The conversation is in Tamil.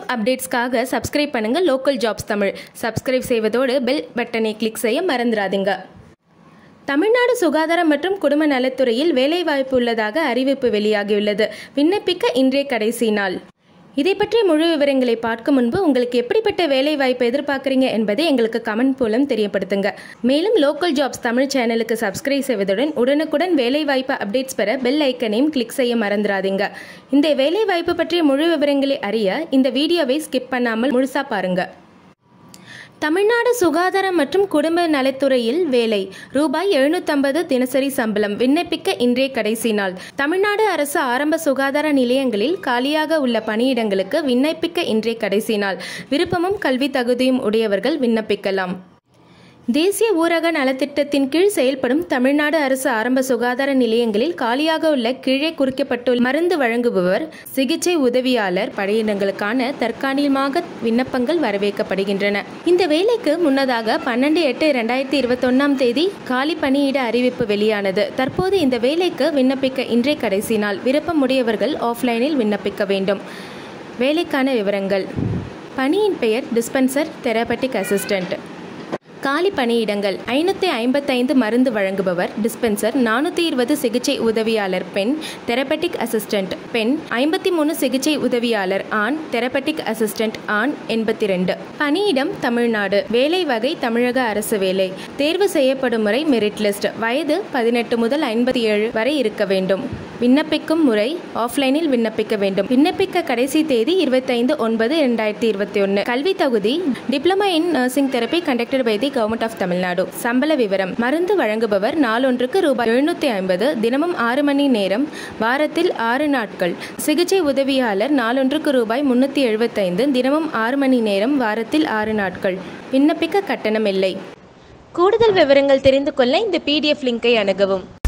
அப்டேட்ஸ்க்காக சப்ஸ்கிரைப் பண்ணுங்க லோக்கல் ஜாப்ஸ் தமிழ் சப்ஸ்கிரைப் செய்வதோடு பெல் பட்டனை கிளிக் செய்ய மறந்துடாதீங்க தமிழ்நாடு சுகாதாரம் மற்றும் குடும்ப நலத்துறையில் வேலைவாய்ப்பு உள்ளதாக அறிவிப்பு வெளியாகியுள்ளது விண்ணப்பிக்க இன்றைய கடைசி நாள் இதை பற்றிய முழு விவரங்களை பார்க்கும் முன்பு உங்களுக்கு எப்படிப்பட்ட வேலை வாய்ப்பு எதிர்பார்க்குறீங்க என்பதை எங்களுக்கு கமெண்ட் மூலம் தெரியப்படுத்துங்க மேலும் லோக்கல் ஜாப்ஸ் தமிழ் சேனலுக்கு சப்ஸ்கிரைப் செய்வதுடன் உடனுக்குடன் வேலை வாய்ப்பு அப்டேட்ஸ் பெற பெல் ஐக்கனையும் கிளிக் செய்ய மறந்துடாதீங்க இந்த வேலை வாய்ப்பு பற்றிய முழு விவரங்களை அறிய இந்த வீடியோவை ஸ்கிப் பண்ணாமல் முழுசா பாருங்க தமிழ்நாடு சுகாதாரம் மற்றும் குடும்ப நலத்துறையில் வேலை ரூபாய் எழுநூத்தம்பது தினசரி சம்பளம் விண்ணப்பிக்க இன்றைய கடைசி நாள் தமிழ்நாடு அரசு ஆரம்ப சுகாதார நிலையங்களில் காலியாக உள்ள பணியிடங்களுக்கு விண்ணப்பிக்க இன்றைய கடைசி நாள் விருப்பமும் கல்வி தகுதியும் உடையவர்கள் விண்ணப்பிக்கலாம் தேசிய ஊரக நலத்திட்டத்தின் கீழ் செயல்படும் தமிழ்நாடு அரசு ஆரம்ப சுகாதார நிலையங்களில் காலியாக உள்ள கீழே குறிக்கப்பட்டுள்ள மருந்து வழங்குபவர் சிகிச்சை உதவியாளர் பணியிடங்களுக்கான தற்காலிகமாக விண்ணப்பங்கள் வரவேற்கப்படுகின்றன இந்த வேலைக்கு முன்னதாக பன்னெண்டு எட்டு இரண்டாயிரத்தி இருபத்தொன்னாம் தேதி காலி பணியிட அறிவிப்பு வெளியானது தற்போது இந்த வேலைக்கு விண்ணப்பிக்க இன்றைய கடைசி நாள் விருப்பமுடையவர்கள் ஆஃப்லைனில் விண்ணப்பிக்க வேண்டும் வேலைக்கான விவரங்கள் பணியின் பெயர் டிஸ்பென்சர் தெரபட்டிக் அசிஸ்டன்ட் காலி பணியிடங்கள் ஐநூற்றி ஐம்பத்தைந்து மருந்து வழங்குபவர் டிஸ்பென்சர் நானூற்றி இருபது சிகிச்சை உதவியாளர் பெண் தெரபட்டிக் அசிஸ்டன்ட் பெண் ஐம்பத்தி மூணு சிகிச்சை உதவியாளர் ஆண் தெரபட்டிக் அசிஸ்டன்ட் ஆண் எண்பத்தி ரெண்டு பணியிடம் தமிழ்நாடு வேலை வகை தமிழக அரசு வேலை தேர்வு செய்யப்படும் முறை மெரிட் லிஸ்ட் வயது பதினெட்டு முதல் ஐம்பத்தி ஏழு வரை இருக்க வேண்டும் விண்ணப்பிக்கும் முறை ஆஃப்லைனில் விண்ணப்பிக்க வேண்டும் விண்ணப்பிக்க கடைசி தேதி இருபத்தைந்து ஒன்பது இரண்டாயிரத்தி இருபத்தி ஒன்று கல்வி தகுதி diploma in nursing therapy conducted by the government of Tamil Nadu சம்பள விவரம் மருந்து வழங்குபவர் நாளொன்றுக்கு ரூபாய் எழுநூத்தி ஐம்பது தினமும் ஆறு மணி நேரம் வாரத்தில் ஆறு நாட்கள் சிகிச்சை உதவியாளர் நாளொன்றுக்கு ரூபாய் முன்னூற்றி எழுபத்தைந்து தினமும் ஆறு மணி நேரம் வாரத்தில் ஆறு நாட்கள் விண்ணப்பிக்க கட்டணம் இல்லை கூடுதல் விவரங்கள் தெரிந்து கொள்ள இந்த பிடிஎஃப் லிங்கை அணுகவும்